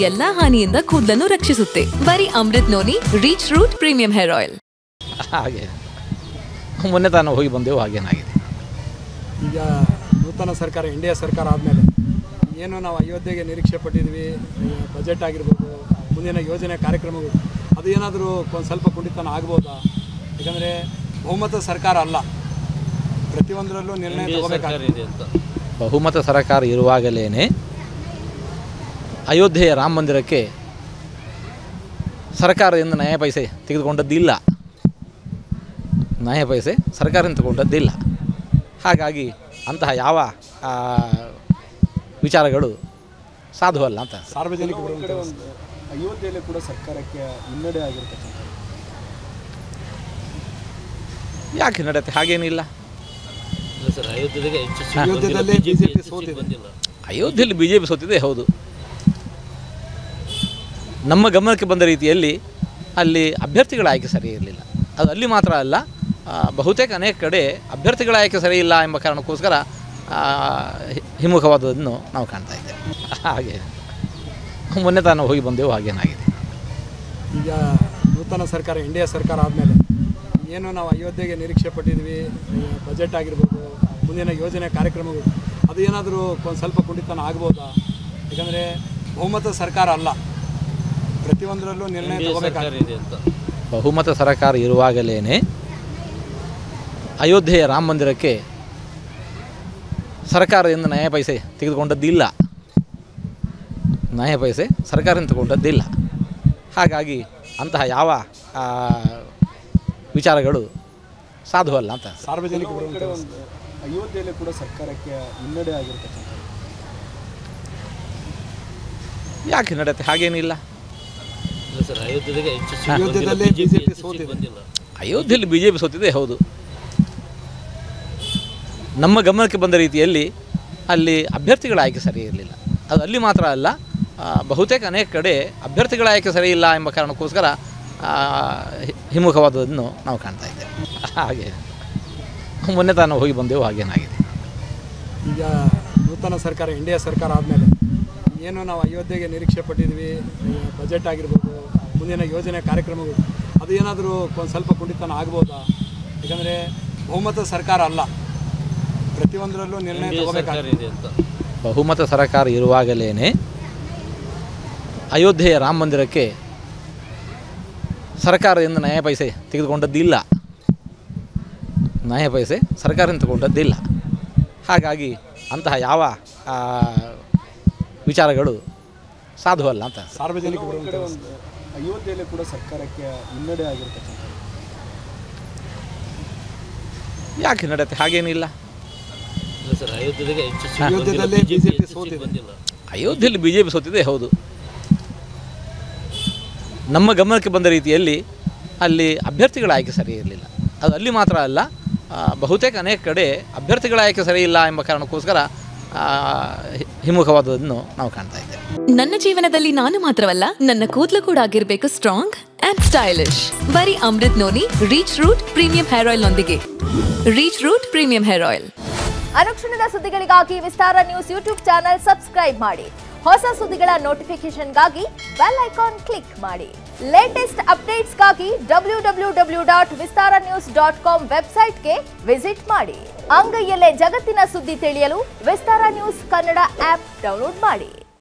ಎಲ್ಲಾ ಹಾನಿಯಿಂದ ಕೂದಲನ್ನು ರಕ್ಷಿಸುತ್ತೆ ಬರೀ Amrut noni reach root premium hair oil ಹಾಗೆ ಮೊನ್ನೆ ತಾನು ಹೋಗಿ ಬಂದೆವು ಹಾಗೇನಾಗಿದೆ ಈಗ ನೂತನ ಸರ್ಕಾರ ಎನ್ ಡಿ ಎ ಸರ್ಕಾರ ಆದಮೇಲೆ ಏನು ನಾವು ಅಯೋಧ್ಯೆಗೆ ನಿರೀಕ್ಷೆ ಪಟ್ಟಿದ್ವಿ ಈ ಬಜೆಟ್ ಆಗಿರ್ಬೋದು ಮುಂದಿನ ಯೋಜನೆ ಕಾರ್ಯಕ್ರಮಗಳು ಅದು ಏನಾದರೂ ಒಂದು ಸ್ವಲ್ಪ ಕುಂಠಿತನ ಆಗ್ಬೋದಾ ಯಾಕಂದರೆ ಬಹುಮತ ಸರ್ಕಾರ ಅಲ್ಲ ಪ್ರತಿಯೊಂದರಲ್ಲೂ ನಿರ್ಣಯ ತಗೋಬೇಕಾಗಿದೆ ಬಹುಮತ ಸರ್ಕಾರ ಇರುವಾಗಲೇ ಅಯೋಧ್ಯೆಯ ರಾಮ ಮಂದಿರಕ್ಕೆ ಸರ್ಕಾರದಿಂದ ನ್ಯಾಯ ಪೈಸೆ ತೆಗೆದುಕೊಂಡದ್ದಿಲ್ಲ ನ್ಯಾಯ ಪೈಸೆ ಸರ್ಕಾರದಿಂದ ತಗೊಂಡದ್ದಿಲ್ಲ ಹಾಗಾಗಿ ಅಂತಹ ಯಾವ ಆ, ವಿಚಾರಗಳು ಸಾಧುವಲ್ಲ ಅಂತ ಸಾರ್ವಜನಿಕ ಬರುವಂಥ ಅಯೋಧ್ಯೆಯಲ್ಲಿ ಕೂಡ ಸರ್ಕಾರಕ್ಕೆ ಹಿನ್ನಡೆ ಆಗಿರ್ತಕ್ಕಂಥ ಯಾಕೆ ನಡೆಯುತ್ತೆ ಹಾಗೇನಿಲ್ಲ ಅಯೋಧ್ಯೆದಲ್ಲೇ ಬಿ ಜೆ ಪಿ ಸೋತಿದೆ ಅಯೋಧ್ಯೆಯಲ್ಲಿ ಬಿ ಜೆ ಪಿ ಸೋತಿದೆ ಹೌದು ನಮ್ಮ ಗಮನಕ್ಕೆ ಬಂದ ರೀತಿಯಲ್ಲಿ ಅಲ್ಲಿ ಅಭ್ಯರ್ಥಿಗಳ ಆಯ್ಕೆ ಸರಿ ಇರಲಿಲ್ಲ ಅದು ಅಲ್ಲಿ ಮಾತ್ರ ಅಲ್ಲ ಆ, ಬಹುತೇಕ ಅನೇಕ ಕಡೆ ಅಭ್ಯರ್ಥಿಗಳ ಆಯ್ಕೆ ಸರಿ ಇಲ್ಲ ಎಂಬ ಕಾರಣಕ್ಕೋಸ್ಕರ ಆ, ಹಿ- ಹಿಮ್ಮುಖವಾದದನ್ನು ನಾವು ಕಾಣ್ತಾ ಇದ್ದೇವೆ ಹಾಗೆ ಮೊನ್ನೆ ತಾನು ಹೋಗಿ ಬಂದೆವು ಹಾಗೇನಾಗಿದೆ ಈಗ ನೂತನ ಸರ್ಕಾರ ಎನ್ ಡಿ ಎ ಸರ್ಕಾರ ಆದಮೇಲೆ ಏನು ನಾವು ಅಯೋಧ್ಯೆಗೆ ನಿರೀಕ್ಷೆ ಪಟ್ಟಿದ್ವಿ ಈ ಬಜೆಟ್ ಆಗಿರ್ಬೋದು ಮುಂದಿನ ಯೋಜನೆ ಕಾರ್ಯಕ್ರಮಗಳು ಅದು ಏನಾದರೂ ಒಂದು ಸ್ವಲ್ಪ ಕುಂಠಿತನ ಆಗ್ಬೋದಾ ಯಾಕಂದರೆ ಬಹುಮತ ಸರ್ಕಾರ ಅಲ್ಲ ಪ್ರತಿಯೊಂದರಲ್ಲೂ ನಿರ್ಣಯ ತಗೋಬೇಕಾಗಿದೆ ಬಹುಮತ ಸರ್ಕಾರ ಇರುವಾಗಲೇ ಅಯೋಧ್ಯೆಯ ರಾಮ ಮಂದಿರಕ್ಕೆ ಸರ್ಕಾರದಿಂದ ನ್ಯಾಯ ಪೈಸೆ ತೆಗೆದುಕೊಂಡದ್ದಿಲ್ಲ ನ್ಯಾಯ ಪೈಸೆ ಸರ್ಕಾರದಿಂದ ತಗೊಂಡದ್ದಿಲ್ಲ ಹಾಗಾಗಿ ಅಂತಹ ಯಾವ ಆ, ವಿಚಾರಗಳು ಸಾಧುವಲ್ಲ ಅಂತ ಸಾರ್ವಜನಿಕ ಬರುವಂಥ ಅಯೋಧ್ಯೆಯಲ್ಲಿ ಕೂಡ ಸರ್ಕಾರಕ್ಕೆ ಹಿನ್ನಡೆ ಆಗಿರ್ತಕ್ಕಂಥ ಯಾಕೆ ನಡೆಯುತ್ತೆ ಹಾಗೇನಿಲ್ಲ ಅಯೋಧ್ಯೆದಲ್ಲೇ ಬಿ ಜೆ ಪಿ ಸೋತಿದೆ ಅಯೋಧ್ಯೆಯಲ್ಲಿ ಬಿ ಜೆ ಪಿ ಸೋತಿದೆ ಹೌದು ನಮ್ಮ ಗಮನಕ್ಕೆ ಬಂದ ರೀತಿಯಲ್ಲಿ ಅಲ್ಲಿ ಅಭ್ಯರ್ಥಿಗಳ ಆಯ್ಕೆ ಸರಿ ಇರಲಿಲ್ಲ ಅದು ಅಲ್ಲಿ ಮಾತ್ರ ಅಲ್ಲ ಆ, ಬಹುತೇಕ ಅನೇಕ ಕಡೆ ಅಭ್ಯರ್ಥಿಗಳ ಆಯ್ಕೆ ಸರಿ ಇಲ್ಲ ಎಂಬ ಕಾರಣಕ್ಕೋಸ್ಕರ ಆ, ಹಿ- ಹಿಮ್ಮುಖವಾದದನ್ನು ನಾವು ಕಾಣ್ತಾ ಇದ್ದೇವೆ ಹಾಗೆ ಮೊನ್ನೆ ತಾನು ಹೋಗಿ ಬಂದೆವು ಹಾಗೇನಾಗಿದೆ ಈಗ ನೂತನ ಸರ್ಕಾರ ಎನ್ ಡಿ ಎ ಸರ್ಕಾರ ಆದಮೇಲೆ ಏನು ನಾವು ಅಯೋಧ್ಯೆಗೆ ನಿರೀಕ್ಷೆ ಪಟ್ಟಿದ್ವಿ ಈ ಬಜೆಟ್ ಆಗಿರ್ಬೋದು ಮುಂದಿನ ಯೋಜನೆ ಕಾರ್ಯಕ್ರಮಗಳು ಅದು ಏನಾದರೂ ಒಂದು ಸ್ವಲ್ಪ ಕುಂಠಿತನ ಆಗ್ಬೋದಾ ಯಾಕಂದರೆ ಬಹುಮತ ಸರ್ಕಾರ ಅಲ್ಲ ಪ್ರತಿಯೊಂದರಲ್ಲೂ ನಿರ್ಣಯ ತಗೋಬೇಕಾಗಿದೆ ಬಹುಮತ ಸರ್ಕಾರ ಇರುವಾಗಲೇ ಅಯೋಧ್ಯೆಯ ರಾಮ ಮಂದಿರಕ್ಕೆ ಸರ್ಕಾರದಿಂದ ನ್ಯಾಯ ಪೈಸೆ ತೆಗೆದುಕೊಂಡದ್ದಿಲ್ಲ ನ್ಯಾಯ ಪೈಸೆ ಸರ್ಕಾರದಿಂದ ತಗೊಂಡದ್ದಿಲ್ಲ ಹಾಗಾಗಿ ಅಂತಹ ಯಾವ ಆ, ವಿಚಾರಗಳು ಸಾಧುವಲ್ಲ ಅಂತ ಸಾರ್ವಜನಿಕ ಬರುವಂಥ ಅಯೋಧ್ಯೆಯಲ್ಲಿ ಕೂಡ ಸರ್ಕಾರಕ್ಕೆ ಹಿನ್ನಡೆ ಆಗಿರ್ತಕ್ಕಂಥ ಯಾಕೆ ನಡೆಯುತ್ತೆ ಹಾಗೇನಿಲ್ಲ ಅಯೋಧ್ಯೆದಲ್ಲೇ ಬಿ ಜೆ ಪಿ ಸೋತಿದೆ ಅಯೋಧ್ಯೆಯಲ್ಲಿ ಬಿ ಜೆ ಪಿ ಸೋತಿದೆ ಹೌದು ನಮ್ಮ ಗಮನಕ್ಕೆ ಬಂದ ರೀತಿಯಲ್ಲಿ ಅಲ್ಲಿ ಅಭ್ಯರ್ಥಿಗಳ ಆಯ್ಕೆ ಸರಿ ಇರಲಿಲ್ಲ ಅದು ಅಲ್ಲಿ ಮಾತ್ರ ಅಲ್ಲ ಆ, ಬಹುತೇಕ ಅನೇಕ ಕಡೆ ಅಭ್ಯರ್ಥಿಗಳ ಆಯ್ಕೆ ಸರಿ ಇಲ್ಲ ಎಂಬ ಕಾರಣಕ್ಕೋಸ್ಕರ ಆ, ಹಿ- ಹಿಮ್ಮುಖವಾದದನ್ನು ನಾವು ಕಾಣ್ತಾ ಇದ್ದೇವೆ ನನ್ನ ಜೀವನದಲ್ಲಿ ನಾನು ಮಾತ್ರವಲ್ಲ ನನ್ನ ಕೂದಲು ಕೂಡ ಆಗಿರ್ಬೇಕು ಸ್ಟ್ರಾಂಗ್ ಅಂಡ್ ಸ್ಟೈಲಿಶ್ ಬರೀ Amrut noni reach root premium hair oil ನೊಂದಿಗೆ reach root premium hair oil ಅನುಕ್ಷಣದ ಸುದ್ದಿಗಳಿಗಾಗಿ Vistara news YouTube channel subscribe ಮಾಡಿ ಹೊಸ ಸುದ್ದಿಗಳ ನೋಟಿಫಿಕೇಶನ್ಗಾಗಿ ಬೆಲ್ ಐಕಾನ್ ಕ್ಲಿಕ್ ಮಾಡಿ ಲೇಟೆಸ್ಟ್ ಅಪ್ಡೇಟ್ಸ್ಗಾಗಿ W W W dot Vistara news dot com ವೆಬ್ಸೈಟ್ಗೆ ವಿಸಿಟ್ ಮಾಡಿ ಅಂಗೈಯಲ್ಲೇ ಜಗತ್ತಿನ ಸುದ್ದಿ ತಿಳಿಯಲು Vistara news Kannada app download ಮಾಡಿ